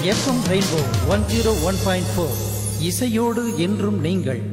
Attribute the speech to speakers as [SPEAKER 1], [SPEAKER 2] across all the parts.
[SPEAKER 1] FM rainbow one zero one point four இசையோடு என்றும் நீங்கள்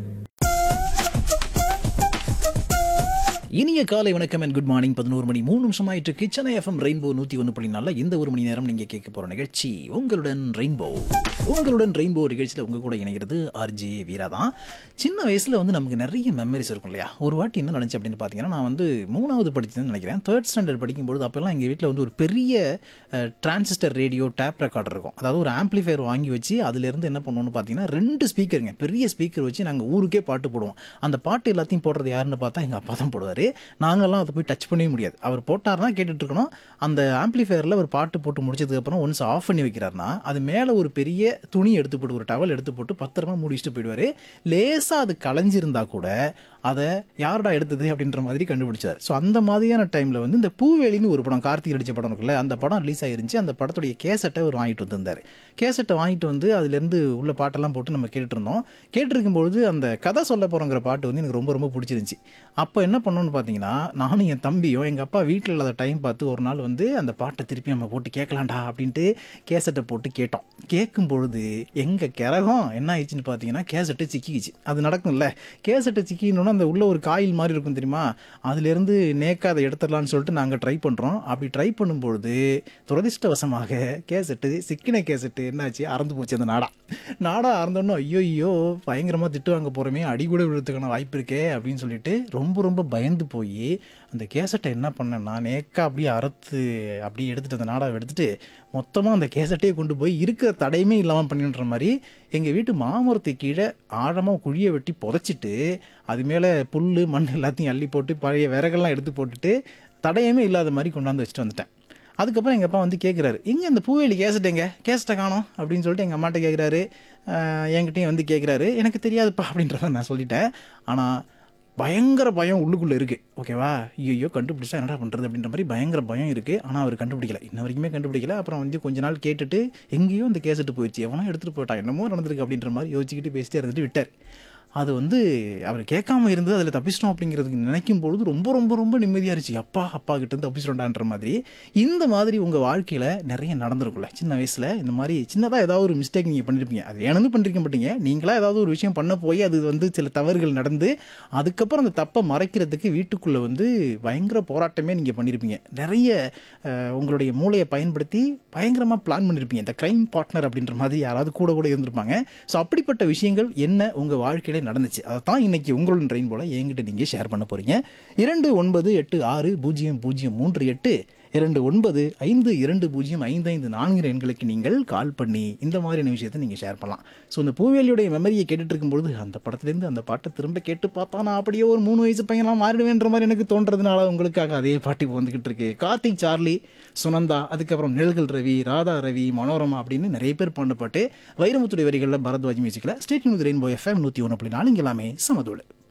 [SPEAKER 2] இனிய காலை வணக்கம் அண்ட் குட் மார்னிங் பதினோரு மணி மூணு நிமிஷம் ஆயிட்டு இருக்கு சென்னை எஃப்எம் ரெயின்போ நூற்றி ஒன்று புள்ளி நாலில் இந்த ஒரு மணி நேரம் நீங்கள் கேட்க போகிற நிகழ்ச்சி உங்களுடன் ரெயின்போ உங்களுடன் ரெயின்போ நிகழ்ச்சியில் உங்கள் கூட இணைகிறது ஆர்ஜே வீரா தான் சின்ன வயசில் வந்து நமக்கு நிறைய மெமரிஸ் இருக்கும் இல்லையா ஒரு வாட்டி என்ன நினச்சி அப்படின்னு பார்த்தீங்கன்னா நான் வந்து மூணாவது படிச்சதுன்னு நினைக்கிறேன் தேர்ட் ஸ்டாண்டர்ட் படிக்கும்போது அப்போல்லாம் எங்கள் வீட்டில் வந்து ஒரு பெரிய டிரான்சிஸ்டர் ரேடியோ டேப் ரெக்கார்டர் இருக்கும் அதாவது ஒரு ஆம்ப்ளிஃபையர் வாங்கி வச்சு அதுலேருந்து என்ன பண்ணுவோம்னு பார்த்தீங்கன்னா ரெண்டு ஸ்பீக்கருங்க பெரிய ஸ்பீக்கர் வச்சு நாங்கள் ஊருக்கே பாட்டு போடுவோம் அந்த பாட்டு எல்லாத்தையும் போடுறது யாருன்னு பார்த்தா எங்கள் அப்பா தான் போடுவார் நாங்கள்லாம் அதை போய் டச் பண்ணவே முடியாது அவர் போட்டார்னா கேட்டுட்டு இருக்கணும் அந்த ஆம்ப்ளிஃபையரில் ஒரு பாட்டு போட்டு முடிச்சதுக்கப்புறம் ஒன்ஸ் ஆஃப் பண்ணி வைக்கிறாருன்னா அது மேலே ஒரு பெரிய துணி எடுத்து போட்டு ஒரு டவல் எடுத்து போட்டு பத்திரமா முடிச்சுட்டு போயிடுவார் லேசாக அது களைஞ்சிருந்தா கூட அதை யாருடா எடுத்தது அப்படின்ற மாதிரி கண்டுபிடிச்சார் ஸோ அந்த மாதிரியான டைமில் வந்து இந்த பூவேலின்னு ஒரு படம் கார்த்திக் நடிச்ச படம் இருக்குல்ல அந்த படம் ரிலீஸ் ஆயிருந்துச்சு அந்த படத்துடைய கேசட்டை அவர் வாங்கிட்டு வந்திருந்தார் கேசட்டை வாங்கிட்டு வந்து அதுலேருந்து உள்ள பாட்டெல்லாம் போட்டு நம்ம கேட்டுட்டு இருந்தோம் கேட்டிருக்கும்பொழுது அந்த கதை சொல்ல போகிறோங்கிற பாட்டு வந்து எனக்கு ரொம்ப ரொம்ப பிடிச்சிருந்துச்சி அப்போ என்ன பண்ணோன்னு பார்த்தீங்கன்னா நானும் என் தம்பியும் எங்கள் அப்பா வீட்டில் இல்லாத டைம் பார்த்து ஒரு நாள் வந்து அந்த பாட்டை திருப்பி நம்ம போட்டு கேட்கலாம்டா அப்படின்ட்டு கேசட்டை போட்டு கேட்டோம் கேட்கும் பொழுது எங்கள் கிறகம் என்ன ஆயிடுச்சுன்னு பார்த்தீங்கன்னா கேசட்டு சிக்கிக்கிச்சு அது நடக்கும்ல கேசட்டை சிக்கினோன்னா அந்த உள்ள ஒரு காயில் மாதிரி இருக்கும் தெரியுமா அதுலேருந்து நேக்கா அதை எடுத்துடலாம்னு சொல்லிட்டு நாங்கள் ட்ரை பண்ணுறோம் அப்படி ட்ரை பண்ணும்பொழுது துரதிர்ஷ்டவசமாக கேசட்டு சிக்கின கேசட்டு என்னாச்சு அறந்து போச்சு அந்த நாடா நாடா அறந்தோன்னே ஐயோ ஐயோ பயங்கரமாக திட்டு வாங்க போகிறோமே அடி கூட விழுறதுக்கான வாய்ப்பு இருக்கே அப்படின்னு சொல்லிட்டு ரொம்ப ரொம்ப பயந்து போய் அந்த கேசட்டை என்ன பண்ணேன்னா நேக்கா அப்படியே அறுத்து அப்படியே எடுத்துட்டு அந்த நாடாவை எடுத்துட்டு மொத்தமாக அந்த கேசட்டையே கொண்டு போய் இருக்கிற தடையுமே இல்லாமல் பண்ணின்ற மாதிரி எங்கள் வீட்டு மாமரத்து கீழே ஆழமாக குழியை வெட்டி புதைச்சிட்டு அது மேலே புல் மண் எல்லாத்தையும் அள்ளி போட்டு பழைய விறகெல்லாம் எடுத்து போட்டுட்டு தடையுமே இல்லாத மாதிரி கொண்டாந்து வச்சுட்டு வந்துட்டேன் அதுக்கப்புறம் எங்கள் அப்பா வந்து கேட்குறாரு எங்கே அந்த பூவேலி கேசட் எங்க கேசட்டை காணோம் அப்படின்னு சொல்லிட்டு எங்கள் அம்மாட்ட கேட்குறாரு என்கிட்டயும் வந்து கேட்குறாரு எனக்கு தெரியாதுப்பா அப்படின்றத நான் சொல்லிட்டேன் ஆனால் பயங்கர பயம் உள்ளுக்குள்ளே இருக்குது ஓகேவா ஐயோ கண்டுபிடிச்சா என்னடா பண்ணுறது அப்படின்ற மாதிரி பயங்கர பயம் இருக்குது ஆனால் அவர் கண்டுபிடிக்கல இன்ன வரைக்குமே கண்டுபிடிக்கல அப்புறம் வந்து கொஞ்ச நாள் கேட்டுட்டு எங்கேயோ அந்த கேசட்டு போயிடுச்சு எவனோ எடுத்துகிட்டு போயிட்டான் என்னமோ நடந்திருக்கு அப்படின்ற மாதிரி யோசிச்சுக்கிட்டு பேசிட்டே இருந்துட்டு விட்டார் அது வந்து அவர் கேட்காம இருந்து அதில் தப்பிச்சிட்டோம் அப்படிங்கிறதுக்கு நினைக்கும் பொழுது ரொம்ப ரொம்ப ரொம்ப நிம்மதியாக இருந்துச்சு அப்பா அப்பா கிட்ட இருந்து தப்பிச்சிட்டோண்டான்ற மாதிரி இந்த மாதிரி உங்கள் வாழ்க்கையில் நிறைய நடந்திருக்கும்ல சின்ன வயசில் இந்த மாதிரி சின்னதாக ஏதாவது ஒரு மிஸ்டேக் நீங்கள் பண்ணியிருப்பீங்க அது ஏன்னு பண்ணிருக்க மாட்டீங்க நீங்களா ஏதாவது ஒரு விஷயம் பண்ண போய் அது வந்து சில தவறுகள் நடந்து அதுக்கப்புறம் அந்த தப்பை மறைக்கிறதுக்கு வீட்டுக்குள்ளே வந்து பயங்கர போராட்டமே நீங்கள் பண்ணியிருப்பீங்க நிறைய அஹ், உங்களுடைய மூளையை பயன்படுத்தி பயங்கரமாக பிளான் பண்ணியிருப்பீங்க இந்த க்ரைம் பார்ட்னர் அப்படின்ற மாதிரி யாராவது கூட கூட இருந்திருப்பாங்க ஸோ அப்படிப்பட்ட விஷயங்கள் என்ன உங்கள் வாழ்க்கையில நடந்துச்சு அதை தான் இன்னைக்கு உங்களுடன் ட்ரெயின் போல என்கிட்ட நீங்கள் ஷேர் பண்ண போகிறீங்க இரண்டு ஒன்பது எட்டு ஆறு பூஜ்ஜியம் பூஜ்ஜியம் மூன்று எட்டு இரண்டு ஒன்பது ஐந்து இரண்டு பூஜ்ஜியம் ஐந்து ஐந்து நான்கு எண்களுக்கு நீங்கள் கால் பண்ணி இந்த மாதிரியான விஷயத்தை நீங்கள் ஷேர் பண்ணலாம் ஸோ இந்த பூவேலியுடைய மெமரியை கேட்டுட்டு இருக்கும்பொழுது அந்த படத்துலேருந்து அந்த பாட்டை திரும்ப கேட்டு பார்த்தா நான் அப்படியே ஒரு மூணு வயசு பையனாக மாறிடுவேன்ற மாதிரி எனக்கு தோன்றதுனால உங்களுக்காக அதே பாட்டு இப்போ வந்துகிட்டு இருக்கு கார்த்திக் சார்லி சுனந்தா அதுக்கப்புறம் நிழல்கள் ரவி ராதா ரவி மனோரமா அப்படின்னு நிறைய பேர் பண்ண பாட்டு வைரமுத்துடைய வரிகளில் பரத்வாஜ் மியூசிக்கில் ஸ்டேட் நியூஸ் ரெயின்போ எஃப்எம் நூற்றி ஒன்று அப்படி நாலு இங்கே எல்லாமே சமதோடு